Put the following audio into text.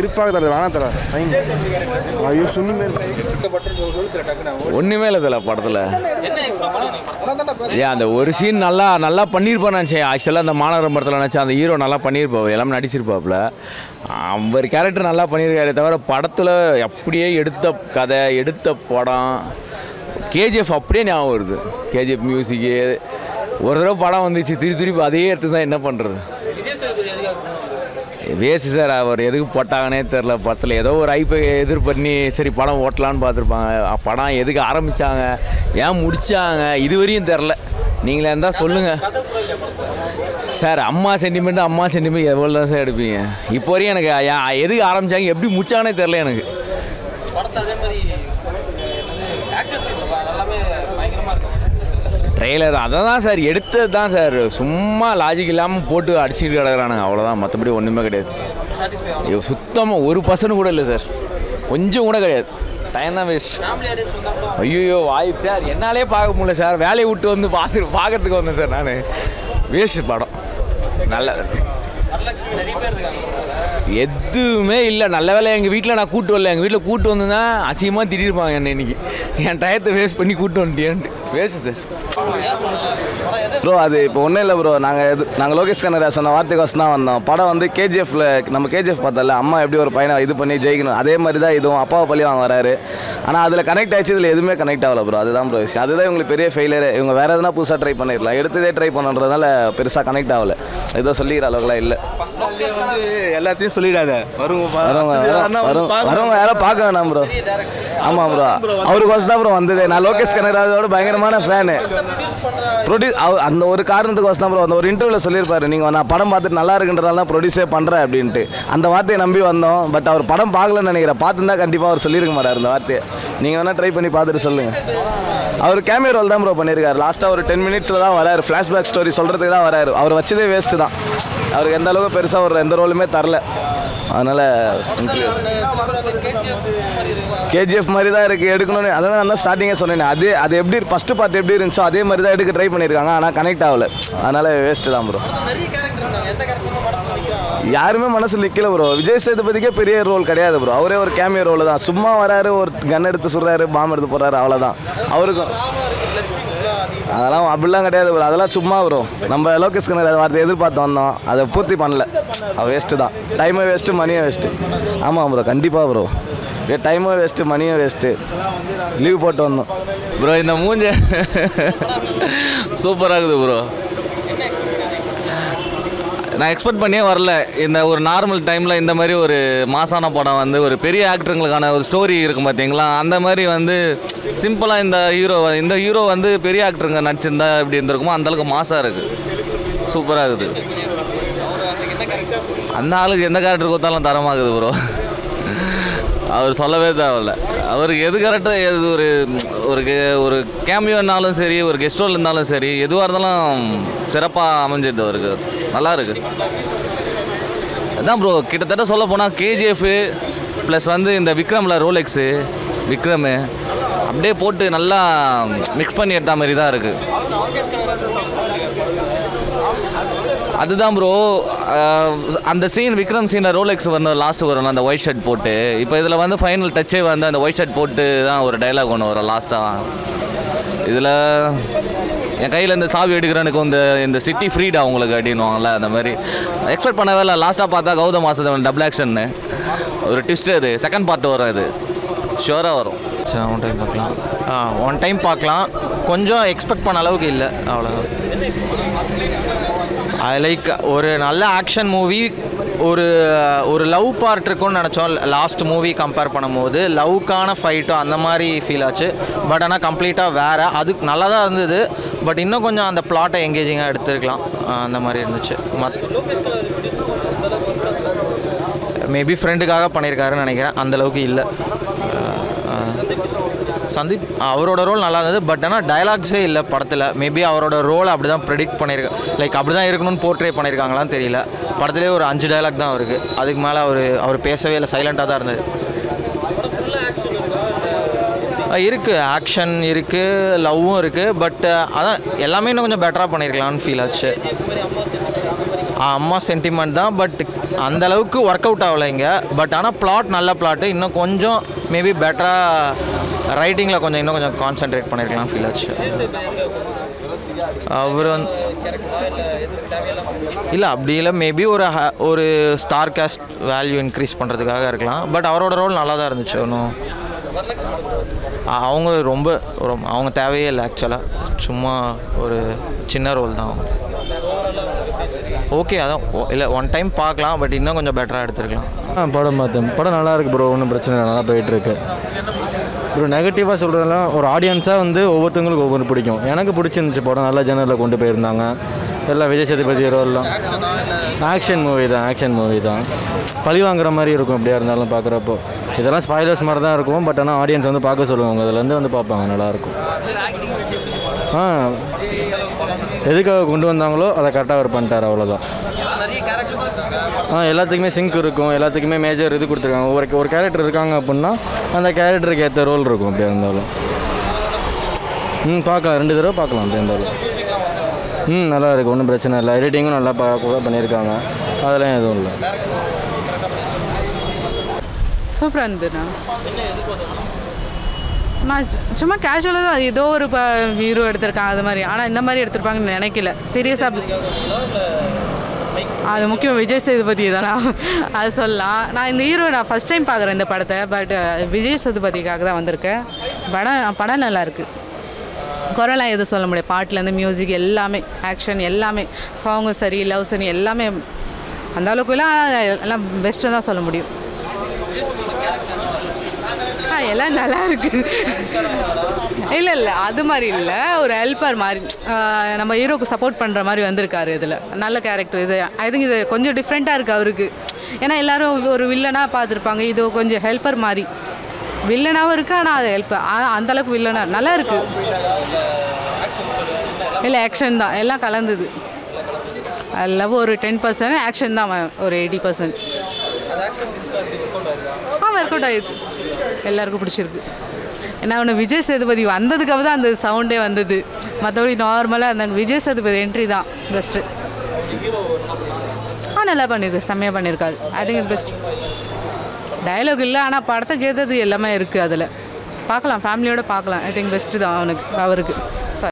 இருப்பாக தர வேணாம் தர ஐயோ சொன்னுமே ஒன்றுமே இல்லை இதில் படத்தில் ஏன் அந்த ஒரு சீன் நல்லா நல்லா பண்ணியிருப்பான்னு நினச்சேன் ஆக்சுவலாக அந்த மாநகரம் படத்தில் நினச்சேன் அந்த ஹீரோ நல்லா பண்ணியிருப்பாவு எல்லாமே நடிச்சிருப்பாப்புல அவர் கேரக்டர் நல்லா பண்ணியிருக்காரே தவிர படத்தில் அப்படியே எடுத்த கதை எடுத்த படம் கேஜிஎஃப் அப்படியே ஞாபகம் வருது கேஜிஎஃப் மியூசிக்கு ஒரு தடவை படம் வந்துச்சு திருப்பி திருப்பி அதே எடுத்து தான் என்ன பண்ணுறது வேஸ்ட் சார் அவர் எதுக்கு போட்டாங்கன்னே தெரில படத்தில் ஏதோ ஒரு ஐப்பை எதிர் பண்ணி சரி படம் ஓட்டலான்னு பார்த்துருப்பாங்க படம் எதுக்கு ஆரம்பித்தாங்க ஏன் முடித்தாங்க இதுவரையும் தெரில நீங்களே இருந்தால் சொல்லுங்கள் சார் அம்மா சென்டிமெண்ட் அம்மா சென்டிமெண்ட் எவ்வளோ தான் சார் எடுப்பீங்க இப்போ வரையும் எனக்கு யா- எதுக்கு ஆரம்பித்தாங்க எப்படி முடிச்சாங்கன்னே தெரில எனக்கு ட்ரெய்லர் அதை தான் சார் எடுத்தது தான் சார் சும்மா லாஜிக் இல்லாமல் போட்டு அடிச்சுட்டு கிடக்குறானுங்க அவ்வளோதான் மற்றபடி ஒன்றுமே கிடையாது சுத்தமாக ஒரு பர்சன்ட் கூட இல்லை சார் கொஞ்சம் கூட கிடையாது டைம் தான் வேஸ்ட் ஐயோ வாய்ப்பு சார் என்னாலே பார்க்க முடியல சார் வேலையை விட்டு வந்து பார்த்து பார்க்கறதுக்கு வந்தேன் சார் நான் வேஸ்ட் படம் நல்ல எதுவுமே இல்லை நல்ல வேலை எங்கள் வீட்டில் நான் கூட்டு வரல எங்கள் வீட்டில் கூட்டு வந்தேன்னா அசிங்கமாக திட்டிருப்பாங்க என்னை இன்னைக்கு என் டயத்தை வேஸ்ட் பண்ணி கூட்டு வந்துட்டேன்ட்டு வேஸ்ட் சார் ப்ரோ அது இப்போ ஒன்றும் இல்லை ப்ரோ நாங்கள் எது நாங்கள் லோகேஷ் கனரா சொன்ன வார்த்தைக்கோசம் தான் வந்தோம் படம் வந்து கேஜிஎஃப்ல நம்ம கேஜிஎஃப் பார்த்தல அம்மா எப்படி ஒரு பையனை இது பண்ணி ஜெயிக்கணும் அதே மாதிரி தான் இதுவும் அப்பாவை பள்ளி வாங்க வராரு ஆனால் அதில் கனெக்ட் ஆச்சு இதில் எதுவுமே கனெக்ட் ஆகல ப்ரோ அதுதான் ப்ரோ விஷயம் அதுதான் இவங்களுக்கு பெரிய ஃபெயிலியர் இவங்க வேறு எதுனா புதுசாக ட்ரை பண்ணிடலாம் எடுத்ததே ட்ரை பண்ணுறதுனால பெருசாக கனெக்ட் ஆகல ஏதோ சொல்லிக்கிற அளவுக்குலாம் இல்லை வந்து எல்லாத்தையும் சொல்லிடாத வருங்க வரவங்க யாரோ- வரும் வரவங்க யாரோ பார்க்க வேணாம் ப்ரோ ஆமாம் ப்ரோ அவருக்கோசம் தான் ப்ரோ வந்தது நான் லோகேஷ் கனராஜோட பயங்கரமான ஃபேனு ப்ரொடியூஸ் அந்த ஒரு காரணத்துக்கோசம் தான் ப்ரோ அந்த ஒரு இன்டர்வியூவில் சொல்லியிருப்பாரு நீங்கள் நான் படம் பார்த்துட்டு நல்லா இருக்குன்றதால தான் ப்ரொடியூஸே பண்ணுறேன் அப்படின்ட்டு அந்த வார்த்தையை நம்பி வந்தோம் பட் அவர் படம் பார்க்கலன்னு நினைக்கிறேன் பார்த்துருந்தா கண்டிப்பாக அவர் சொல்லியிருக்க மாட்டார் இந்த வார்த்தையை நீங்கள் வேணால் ட்ரை பண்ணி பார்த்துட்டு சொல்லுங்கள் அவர் கேமியோ ரோல் தான் ப்ரோ பண்ணியிருக்காரு லாஸ்ட்டாக ஒரு டென் மினிட்ஸில் தான் வராரு ஃப்ளாஷ்பேக் ஸ்டோரி சொல்கிறதுக்கு தான் வராரு அவர் வச்சதே வேஸ்ட்டு தான் அவருக்கு எந்த அளவுக்கு பெருசாக ஒரு எந்த ரோலுமே தரல அதனால் கேஜிஎஃப் மாதிரி தான் இருக்குது எடுக்கணும்னு அதான் நான் தான் ஸ்டார்டிங்கே சொன்னேன் அது அது எப்படி ஃபஸ்ட்டு பார்ட் எப்படி இருந்துச்சோ அதே மாதிரி தான் எடுக்க ட்ரை பண்ணியிருக்காங்க ஆனால் கனெக்ட் ஆகல அதனால் வேஸ்ட்டு தான் ப்ரோ யாருமே மனசு நிற்கல ப்ரோ விஜய் சேதுபதிக்கே பெரிய ரோல் கிடையாது ப்ரோ அவரே ஒரு கேமியோ ரோல் தான் சும்மா வராரு ஒரு கன் எடுத்து சுடுறாரு பாம்பு எடுத்து போடுறாரு அவ்வளோதான் அவருக்கும் அதெல்லாம் அப்படிலாம் கிடையாது ப்ரோ அதெல்லாம் சும்மா ப்ரோ நம்ம லோகேஷ் கனர் வார்த்தை எதிர்பார்த்து வந்தோம் அதை பூர்த்தி பண்ணல அது வேஸ்ட்டு தான் டைமும் வேஸ்ட்டு மணியும் வேஸ்ட்டு ஆமாம் ப்ரோ கண்டிப்பாக ப்ரோ டைமும் வேஸ்ட்டு மணியும் வேஸ்ட்டு லீவ் போட்டு வந்தோம் ப்ரோ இந்த மூஞ்ச சூப்பராக இருக்குது ப்ரோ நான் எக்ஸ்பெக்ட் பண்ணியே வரல இந்த ஒரு நார்மல் டைமில் இந்த மாதிரி ஒரு மாசான படம் வந்து ஒரு பெரிய ஆக்டருங்களுக்கான ஒரு ஸ்டோரி இருக்கும் பார்த்தீங்களா அந்த மாதிரி வந்து சிம்பிளாக இந்த ஹீரோ இந்த ஹீரோ வந்து பெரிய ஆக்டருங்க நடிச்சிருந்தா எப்படி இருந்திருக்குமோ அந்த அளவுக்கு மாசாக இருக்குது சூப்பராக இருக்குது அந்த ஆளுக்கு எந்த கேரக்டர் கொடுத்தாலும் தரமாகுது ப்ரோ அவர் சொல்லவே தேவையில்ல அவருக்கு எது கரெக்டாக எது ஒரு ஒரு கே- ஒரு கேமியோனாலும் சரி ஒரு கெஸ்ட் ரோல் இருந்தாலும் சரி எதுவாக இருந்தாலும் சிறப்பாக அமைஞ்சிடுது அவருக்கு நல்லா இருக்கு அதான் ப்ரோ கிட்டத்தட்ட சொல்ல போனால் கேஜிஎஃப் ப்ளஸ் வந்து இந்த விக்ரமில் ரோலெக்ஸு விக்ரமு அப்படியே போட்டு நல்லா மிக்ஸ் பண்ணி எடுத்த மாதிரி தான் இருக்குது அதுதான் ப்ரோ அந்த சீன் விக்ரம் சீனில் ரோலெக்ஸ் வந்து லாஸ்ட் வரும் அந்த ஒயிட் ஷர்ட் போட்டு இப்போ இதில் வந்து ஃபைனல் டச்சே வந்து அந்த ஒயிட் ஷர்ட் போட்டு தான் ஒரு டைலாக் ஒன்று வரும் லாஸ்ட்டாக இதில் என் கையில் இந்த சாவி எடுக்கிறனுக்கு இந்த இந்த சிட்டி ஃப்ரீடா உங்களுக்கு அப்படின்னுவாங்கல்ல அந்த மாதிரி எக்ஸ்பெக்ட் பண்ணவே இல்லை லாஸ்ட்டாக பார்த்தா கௌதம் வாசுதேவன் டபுள் ஆக்ஷன்னு ஒரு ட்விஸ்ட் அது செகண்ட் பார்ட் வரும் இது ஷுவராக வரும் சரி ஒன் டைம் பார்க்கலாம் ஆ ஒன் டைம் பார்க்கலாம் கொஞ்சம் எக்ஸ்பெக்ட் பண்ண அளவுக்கு இல்லை அவ்வளோதான் ஐ லைக் ஒரு நல்ல ஆக்ஷன் மூவி ஒரு ஒரு லவ் பார்ட் இருக்கும்னு நினச்சோம் லாஸ்ட் மூவி கம்பேர் பண்ணும்போது லவ்க்கான ஃபைட்டும் அந்த மாதிரி ஃபீல் ஆச்சு பட் ஆனால் கம்ப்ளீட்டாக வேறு அது நல்லா தான் இருந்தது பட் இன்னும் கொஞ்சம் அந்த பிளாட்டை எங்கேஜிங்காக எடுத்துருக்கலாம் ஆ, அந்த மாதிரி இருந்துச்சு மத் மேபி ஃப்ரெண்டுக்காக பண்ணியிருக்காருன்னு நினைக்கிறேன் அந்த அளவுக்கு இல்லை சந்தீப் அவரோட ரோல் நல்லா இருந்தது பட் ஆனால் டயலாக்ஸே இல்லை படத்தில் மேபி அவரோட ரோல் அப்படி தான் ப்ரெடிக்ட் பண்ணியிருக்க லைக் அப்படி தான் இருக்கணும்னு போர்ட்ரே பண்ணியிருக்காங்களான்னு தெரியல படத்துலேயே ஒரு அஞ்சு டயலாக் தான் அவருக்கு அதுக்கு மேலே அவர் அவர் பேசவே இல்லை சைலண்ட்டாக தான் இருந்தது இருக்குது ஆக்ஷன் இருக்குது லவ்வும் இருக்குது பட் அதான் எல்லாமே இன்னும் கொஞ்சம் பெட்டராக பண்ணியிருக்கலாம்னு ஃபீல் ஆச்சு அம்மா சென்டிமெண்ட் தான் பட் அந்த அளவுக்கு ஒர்க் அவுட் ஆகலை இங்கே பட் ஆனால் பிளாட் நல்ல பிளாட்டு இன்னும் கொஞ்சம் மேபி பெட்டராக ரைட்டிங்கில் கொஞ்சம் இன்னும் கொஞ்சம் கான்சென்ட்ரேட் பண்ணியிருக்கலாம் ஃபீல் ஆச்சு அவர் வந்து இல்லை அப்படி இல்லை மேபி ஒரு ha- ஒரு ஸ்டார் காஸ்ட் வேல்யூ இன்க்ரீஸ் பண்ணுறதுக்காக இருக்கலாம் பட் அவரோட ரோல் நல்லா தான் இருந்துச்சு ஒன்றும் அவங்க ரொம்ப ரொம்ப அவங்க தேவையே இல்லை ஆக்சுவலாக சும்மா ஒரு சின்ன ரோல் தான் அவங்க ஓகே அதான் ஓ- இல்லை ஒன் டைம் பார்க்கலாம் பட் இன்னும் கொஞ்சம் பெட்டராக எடுத்துருக்கலாம் ஆ படம் பார்த்தேன் படம் நல்லா இருக்கு ப்ரோ ஒன்றும் பிரச்சனை இல்லை நல்லா போயிட்டு இருக்கு ப்ரோ நெகட்டிவாக சொல்கிறதெல்லாம் ஒரு ஆடியன்ஸாக வந்து ஒவ்வொருத்தவங்களுக்கு ஒவ்வொன்று பிடிக்கும் எனக்கு பிடிச்சிருந்துச்சு படம் நல்ல ஜெனரில் கொண்டு போயிருந்தாங்க எல்லாம் விஜய் சேதுபதி ரோல்லாம் ஆக்ஷன் மூவி தான் ஆக்ஷன் மூவி தான் பழி வாங்குற மாதிரி இருக்கும் எப்படியா இருந்தாலும் பார்க்குறப்போ இதெல்லாம் ஸ்பாய்லர்ஸ் மாதிரி தான் இருக்கும் பட் ஆனால் ஆடியன்ஸ் வந்து பார்க்க சொல்லுவாங்க அதுலேருந்து வந்து பார்ப்பாங்க நல்லாயிருக்கும் ஆ எதுக்காக கொண்டு வந்தாங்களோ அதை கரெக்டாக அவர் பண்ணிட்டார் அவ்வளோதான் ஆ எல்லாத்துக்குமே சிங்க் இருக்கும் எல்லாத்துக்குமே மேஜர் இது கொடுத்துருக்காங்க ஒரு ஒரு கேரக்டர் இருக்காங்க அப்படின்னா அந்த கேரக்டருக்கு ஏற்ற ரோல் இருக்கும் அப்படியே இருந்தாலும் ம் பார்க்கலாம் ரெண்டு தடவை பார்க்கலாம் அப்படியே இருந்தாலும் ம் நல்லா இருக்கு ஒன்றும் பிரச்சனை இல்லை எடிட்டிங்கும் நல்லா பா பண்ணியிருக்காங்க அதெல்லாம் எதுவும் இல்லை சூப்பராக இருந்ததுண்ணா நான் சு- சும்மா கேஷுவலாக தான் ஏதோ ஒரு இப்போ ஹீரோ எடுத்திருக்காங்க அது மாதிரி ஆனால் இந்த மாதிரி எடுத்திருப்பாங்கன்னு நினைக்கல சீரியஸாக அது முக்கியம் விஜய் சேதுபதி தானா அது சொல்லலாம் நான் இந்த ஹீரோ நான் ஃபஸ்ட் டைம் பார்க்குறேன் இந்த படத்தை பட் விஜய் சேதுபதிக்காக தான் வந்திருக்கேன் படம் படம் நல்லா இருக்கு குரலாம் எதுவும் சொல்ல முடியாது பாட்டுலேருந்து மியூசிக் எல்லாமே ஆக்ஷன் எல்லாமே சாங்கும் சரி லவ் சரி எல்லாமே அந்த அளவுக்கு எல்லாம் எல்லாம் பெஸ்ட்டு தான் சொல்ல முடியும் ஆ எல்லாம் நல்லா இருக்கு இல்லை இல்லை அது மாதிரி இல்லை ஒரு ஹெல்ப்பர் மாதிரி ஆ, நம்ம ஹீரோக்கு சப்போர்ட் பண்ணுற மாதிரி வந்திருக்காரு இதில் நல்ல கேரக்டர் இது ஐ திங்க் இது கொஞ்சம் டிஃப்ரெண்ட்டாக இருக்குது அவருக்கு ஏன்னா எல்லாரும் ஒரு வில்லனாக பார்த்துருப்பாங்க இது கொஞ்சம் ஹெல்ப்பர் மாதிரி வில்லனாகவும் இருக்குது ஆனால் அது ஹெல்ப் அந்தளவுக்கு வில்லனாக நல்லா இருக்குது இல்லை ஆக்ஷன் தான் எல்லாம் கலந்தது லவ் ஒரு டென் பர்சன்ட் ஆக்ஷன் தான் ஒரு எயிட்டி பர்சன்ட் ஆ ஒர்க் அவுட் ஆயிருக்கு எல்லாருக்கும் பிடிச்சிருக்கு ஏன்னா ஒன்று விஜய் சேதுபதி வந்ததுக்காக தான் அந்த சவுண்டே வந்தது மற்றபடி நார்மலாக அந்த விஜய் சேதுபதி என்ட்ரி தான் பெஸ்ட்டு ஆ நல்லா பண்ணியிருக்கு செம்மையாக பண்ணியிருக்காரு ஐ திங்க் இது பெஸ்ட் டயலாக் இல்லை ஆனால் படத்துக்கு ஏற்றது எல்லாமே இருக்குது அதில் பார்க்கலாம் ஃபேமிலியோட பார்க்கலாம் ஐ திங்க் பெஸ்ட்டு தான் அவனுக்கு அவருக்கு